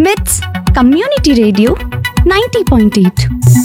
మిట్స్ community radio ninety point eight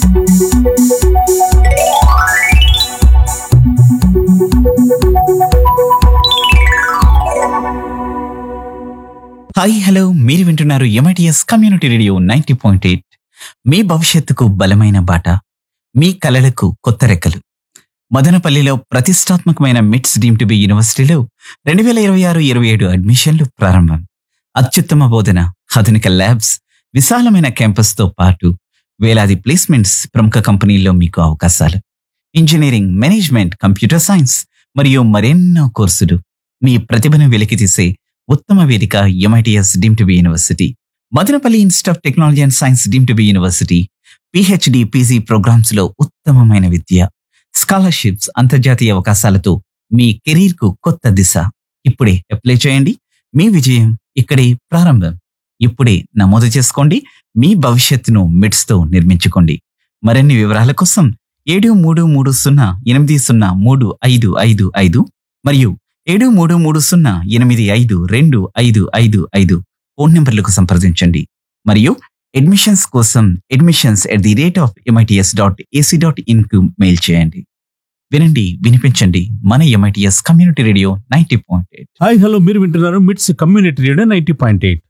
hi hello మీరు వింటున్నారు MITS community radio ninety point eight మీ భవిష్యత్తుకు బలమైన బాట మీ కలలకు కొత్త రెక్కలు మదనపల్లిలో ప్రతిష్టాత్మకమైన మిట్స్ డీమ్ టు బి యూనివర్సిటీలో రెండు వేల ఇరవై ఆరు ఇరవై ఏడు అడ్మిషన్లు ప్రారంభం అత్యుత్తమ బోధన ఆధునిక ల్యాబ్స్ విశాలమైన క్యాంపస్తో పాటు వేలాది ప్లేస్మెంట్స్ ప్రముఖ కంపెనీల్లో మీకు అవకాశాలు ఇంజనీరింగ్ మేనేజ్మెంట్ కంప్యూటర్ సైన్స్ మరియు మరెన్నో కోర్సులు మీ ప్రతిభను వెలికితీసే ఉత్తమ వేదిక MITS deem to be university Madanapalle institute of technology and science deem to be university PhD PG programmes లో ఉత్తమమైన విద్య స్కాలర్షిప్స్ అంతర్జాతీయ అవకాశాలతో మీ కెరీర్ కు కొత్త దిశ ఇప్పుడే అప్లై చేయండి మీ విజయం ఇక్కడే ప్రారంభం ఇప్పుడే నమోదు చేసుకోండి మీ భవిష్యత్తును మిడ్స్ తో నిర్మించుకోండి మరిన్ని వివరాల కోసం ఏడు మూడు మూడు సున్నా ఎనిమిది సున్నా మూడు ఐదు ఐదు ఐదు మరియు ఏడు మూడు మూడు సున్నా ఎనిమిది ఐదు రెండు ఐదు ఐదు ఐదు ఫోన్ నంబర్లకు సంప్రదించండి మరియు అడ్మిషన్స్ కోసం admissions at the rate of MITS dot AC dot in కు మెయిల్ చేయండి వినండి వినిపించండి మన MITS community radio ninety point eight hi hello మీరు వింటున్నారు MITS community radio ninety point eight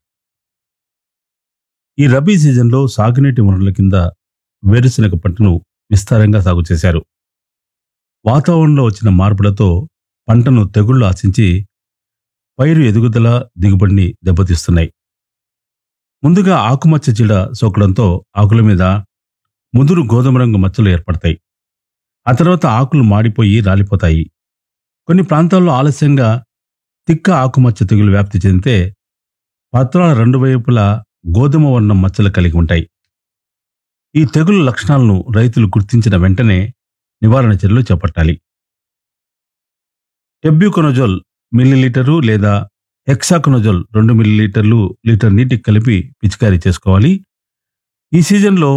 ఈ రబీ సీజన్లో సాగునీటి వనరుల కింద వేరుశనగ పంటను విస్తారంగా సాగు చేశారు వాతావరణంలో వచ్చిన మార్పులతో పంటను తెగుళ్లు ఆశించి పైరు ఎదుగుదల దిగుబడిని దెబ్బతీస్తున్నాయి ముందుగా ఆకుమచ్చ చీడ సోకడంతో ఆకుల మీద ముదురు గోధుమ రంగు మచ్చలు ఏర్పడతాయి ఆ తర్వాత ఆకులు మాడిపోయి రాలిపోతాయి కొన్ని ప్రాంతాల్లో ఆలస్యంగా తిక్క ఆకుమచ్చ తెగులు వ్యాప్తి చెందితే పత్రాల రెండు వైపులా గోధుమ వర్ణం మచ్చలు కలిగి ఉంటాయి ఈ తెగులు లక్షణాలను రైతులు గుర్తించిన వెంటనే నివారణ చర్యలు చేపట్టాలి టెబ్యూకొనజోల్ మిల్లీలీటరు లేదా హెక్సాకొనజోల్ రెండు మిల్లీలీటర్లు లీటర్ నీటికి కలిపి పిచికారీ చేసుకోవాలి ఈ సీజన్లో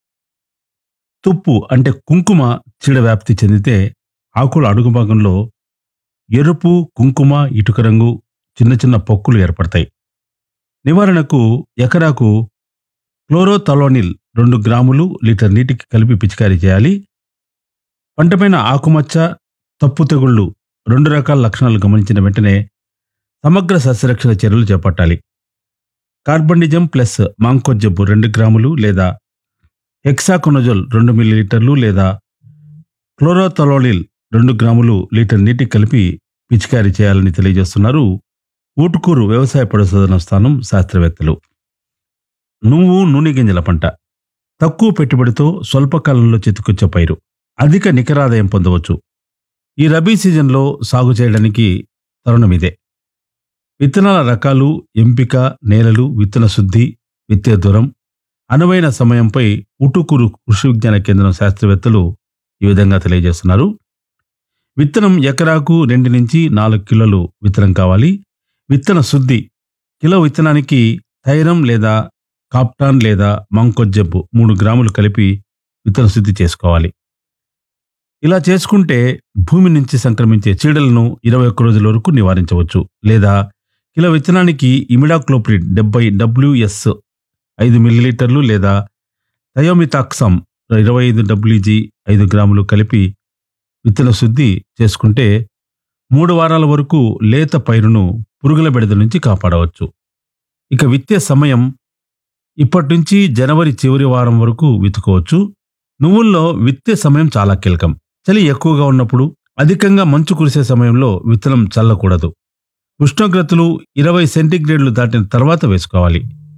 తుప్పు అంటే కుంకుమ చీడ వ్యాప్తి చెందితే ఆకుల అడుగు భాగంలో ఎరుపు కుంకుమ ఇటుక రంగు చిన్న చిన్న పొక్కులు ఏర్పడతాయి నివారణకు ఎకరాకు క్లోరోథలోనిల్ రెండు గ్రాములు లీటర్ నీటికి కలిపి పిచికారీ చేయాలి పంటపైన ఆకుమచ్చ తప్పు తెగుళ్ళు రెండు రకాల లక్షణాలు గమనించిన వెంటనే సమగ్ర సస్యరక్షణ చర్యలు చేపట్టాలి కార్బనిజం ప్లస్ మాంకోజబ్బు రెండు గ్రాములు లేదా హెక్సాకొనజోల్ రెండు మిల్లీలీటర్లు లేదా క్లోరోథలోనిల్ రెండు గ్రాములు లీటర్ నీటికి కలిపి పిచికారీ చేయాలని తెలియజేస్తున్నారు ఊటుకూరు వ్యవసాయ పరిశోధన స్థానం శాస్త్రవేత్తలు నువ్వు నూనె గింజల పంట తక్కువ పెట్టుబడితో స్వల్పకాలంలో చేతికొచ్చే పైరు అధిక నికరాదాయం పొందవచ్చు ఈ రబీ సీజన్లో సాగు చేయడానికి తరుణం ఇదే విత్తనాల రకాలు ఎంపిక నేలలు విత్తన శుద్ధి విత్తే దూరం అనువైన సమయంపై ఉటుకూరు కృషి విజ్ఞాన కేంద్రం శాస్త్రవేత్తలు ఈ విధంగా తెలియజేస్తున్నారు విత్తనం ఎకరాకు రెండు నుంచి నాలుగు కిలోలు విత్తనం కావాలి విత్తన శుద్ధి కిలో విత్తనానికి థైరం లేదా కాప్టాన్ లేదా మంకొజ్జబ్బు మూడు గ్రాములు కలిపి విత్తన శుద్ధి చేసుకోవాలి ఇలా చేసుకుంటే భూమి నుంచి సంక్రమించే చీడలను ఇరవై ఒక్క రోజుల వరకు నివారించవచ్చు లేదా కిలో విత్తనానికి ఇమిడాక్లోప్రిడ్ డెబ్బై డబ్ల్యూఎస్ ఐదు మిల్లీలీటర్లు లేదా థయోమితాక్సమ్ ఇరవై ఐదు డబ్ల్యూజీ ఐదు గ్రాములు కలిపి విత్తన శుద్ధి చేసుకుంటే మూడు వారాల వరకు లేత పైరును పురుగుల బెడద నుంచి కాపాడవచ్చు ఇక విత్తే సమయం ఇప్పటి నుంచి జనవరి చివరి వారం వరకు విత్తుకోవచ్చు నువ్వుల్లో విత్తే సమయం చాలా కీలకం చలి ఎక్కువగా ఉన్నప్పుడు అధికంగా మంచు కురిసే సమయంలో విత్తనం చల్లకూడదు ఉష్ణోగ్రతలు ఇరవై సెంటీగ్రేడ్లు దాటిన తర్వాత వేసుకోవాలి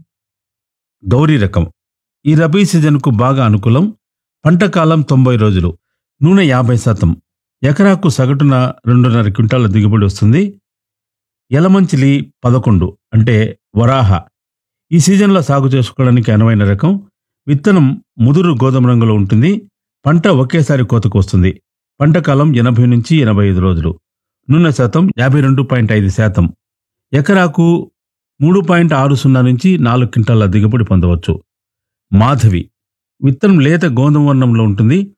గౌరీ రకం ఈ రబీ సీజన్కు బాగా అనుకూలం పంట కాలం తొంభై రోజులు నూనె యాభై శాతం ఎకరాకు సగటున రెండున్నర క్వింటాల దిగుబడి వస్తుంది ఎలమంచిలి పదకొండు అంటే వరాహ ఈ సీజన్లో సాగు చేసుకోవడానికి అనువైన రకం విత్తనం ముదురు గోధుమ రంగులో ఉంటుంది పంట ఒకేసారి కోతకు వస్తుంది పంట కాలం ఎనభై నుంచి ఎనభై ఐదు రోజులు నూనె శాతం యాభై రెండు పాయింట్ ఐదు శాతం ఎకరాకు మూడు పాయింట్ ఆరు సున్నా నుంచి నాలుగు క్వింటాల దిగుబడి పొందవచ్చు మాధవి విత్తనం లేత గోధుమ వర్ణంలో ఉంటుంది